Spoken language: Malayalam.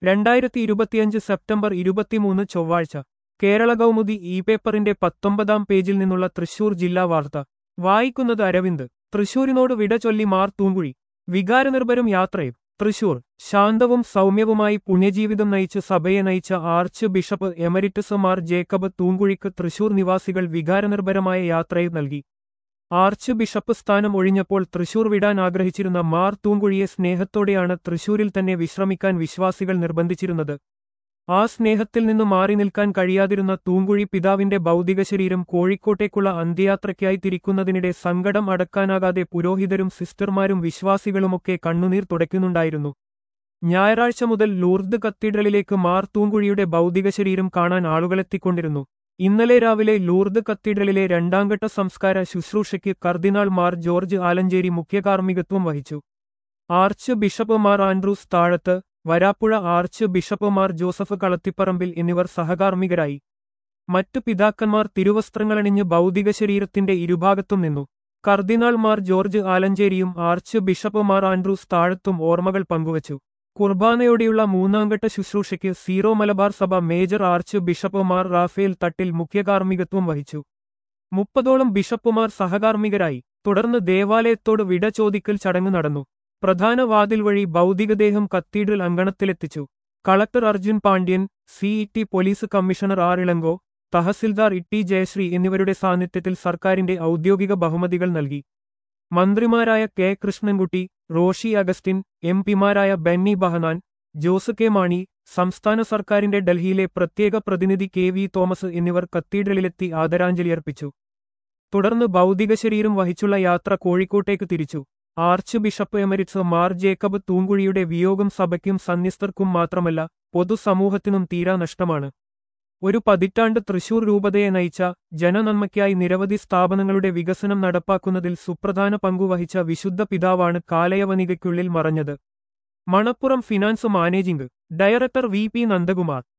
രണ്ടായിരത്തി ഇരുപത്തിയഞ്ച് സെപ്റ്റംബർ ഇരുപത്തിമൂന്ന് ചൊവ്വാഴ്ച കേരള കൗമുദി ഇ പേപ്പറിന്റെ പത്തൊമ്പതാം പേജിൽ നിന്നുള്ള തൃശൂർ ജില്ലാ വാർത്ത വായിക്കുന്നത് അരവിന്ദ് തൃശൂരിനോട് വിട ചൊല്ലി മാർ തൂങ്കുഴി വികാരനിർഭരം യാത്രയും തൃശൂർ ശാന്തവും സൗമ്യവുമായി പുണ്യജീവിതം നയിച്ച് സഭയെ നയിച്ച archbishop emeritus Mar Jacob തൂങ്കുഴിക്ക് തൃശൂർ നിവാസികൾ വികാരനിർഭരമായ യാത്രയും നൽകി ആർച്ച് ബിഷപ്പ് സ്ഥാനം ഒഴിഞ്ഞപ്പോൾ തൃശൂർ വിടാൻ ആഗ്രഹിച്ചിരുന്ന മാർ തൂങ്കുഴിയെ സ്നേഹത്തോടെയാണ് തൃശൂരിൽ തന്നെ വിശ്രമിക്കാൻ വിശ്വാസികൾ നിർബന്ധിച്ചിരുന്നത് ആ സ്നേഹത്തിൽ നിന്ന് മാറി നിൽക്കാൻ കഴിയാതിരുന്ന തൂങ്കുഴി പിതാവിന്റെ ഭൗതിക ശരീരം കോഴിക്കോട്ടേക്കുള്ള അന്ത്യയാത്രയ്ക്കായി തിരിക്കുന്നതിനിടെ സങ്കടം അടക്കാനാകാതെ പുരോഹിതരും സിസ്റ്റർമാരും വിശ്വാസികളുമൊക്കെ കണ്ണുനീർ തുടയ്ക്കുന്നുണ്ടായിരുന്നു ഞായറാഴ്ച മുതൽ ലൂർദ് കത്തീഡ്രലിലേക്ക് മാർ തൂങ്കുഴിയുടെ ഭൗതിക ശരീരം കാണാൻ ആളുകളെത്തിക്കൊണ്ടിരുന്നു ഇന്നലെ രാവിലെ ലൂർദ് കത്തീഡ്രലിലെ രണ്ടാംഘട്ട സംസ്കാര ശുശ്രൂഷയ്ക്ക് കർദിനാൾ മാർ ജോർജ് ആലഞ്ചേരി മുഖ്യകാർമ്മികത്വം വഹിച്ചു archbishop Mar Andrews Thazhath Varapuzha archbishop Mar Joseph Kalathiparambil എന്നിവർ സഹകാർമ്മികരായി മറ്റു പിതാക്കന്മാർ തിരുവസ്ത്രങ്ങളണിഞ്ഞ് ഭൗതിക ശരീരത്തിന്റെ ഇരുഭാഗത്തും നിന്നു കർദിനാൾ മാർ ജോർജ് ആലഞ്ചേരിയും ആർച്ച് ബിഷപ്പ് മാർ ആൻഡ്രൂസ് താഴത്തും ഓർമ്മകൾ പങ്കുവച്ചു കുർബാനയോടെയുള്ള മൂന്നാംഘട്ട ശുശ്രൂഷയ്ക്ക് സീറോ മലബാർ സഭ major archbishop Mar Raphael Thattil മുഖ്യകാർമ്മികത്വം വഹിച്ചു മുപ്പതോളം ബിഷപ്പുമാർ സഹകാർമ്മികരായി തുടർന്ന് ദേവാലയത്തോട് വിട ചോദിക്കൽ ചടങ്ങ് നടന്നു പ്രധാന വാതിൽ വഴി ഭൗതികദേഹം കത്തീഡ്രൽ അങ്കണത്തിലെത്തിച്ചു collector Arjun Pandian city police commissioner R Elango തഹസിൽദാർ ഇട്ടി ജയശ്രീ എന്നിവരുടെ സാന്നിധ്യത്തിൽ സർക്കാരിന്റെ ഔദ്യോഗിക ബഹുമതികൾ നൽകി മന്ത്രിമാരായ K Krishnankutty Roshy Augustine M പിമാരായ Benny Behanan Jose K Mani സംസ്ഥാന സർക്കാരിന്റെ ഡൽഹിയിലെ പ്രത്യേക പ്രതിനിധി കെ വി തോമസ് എന്നിവർ കത്തീഡ്രലിലെത്തി ആദരാഞ്ജലിയർപ്പിച്ചു തുടർന്ന് ഭൗതിക ശരീരം വഹിച്ചുള്ള യാത്ര കോഴിക്കോട്ടേക്ക് തിരിച്ചു archbishop emeritus Mar Jacob തൂങ്കുഴിയുടെ വിയോഗം സഭയ്ക്കും സന്യസ്തർക്കും മാത്രമല്ല പൊതുസമൂഹത്തിനും തീരാ നഷ്ടമാണ് ഒരു പതിറ്റാണ്ട് തൃശൂർ രൂപതയെ നയിച്ച ജനനന്മയ്ക്കായി നിരവധി സ്ഥാപനങ്ങളുടെ വികസനം നടപ്പാക്കുന്നതിൽ സുപ്രധാന പങ്കുവഹിച്ച വിശുദ്ധ പിതാവാണ് കാലയവനികയ്ക്കുള്ളിൽ മറഞ്ഞത് Manappuram finance managing director V P Nandakumar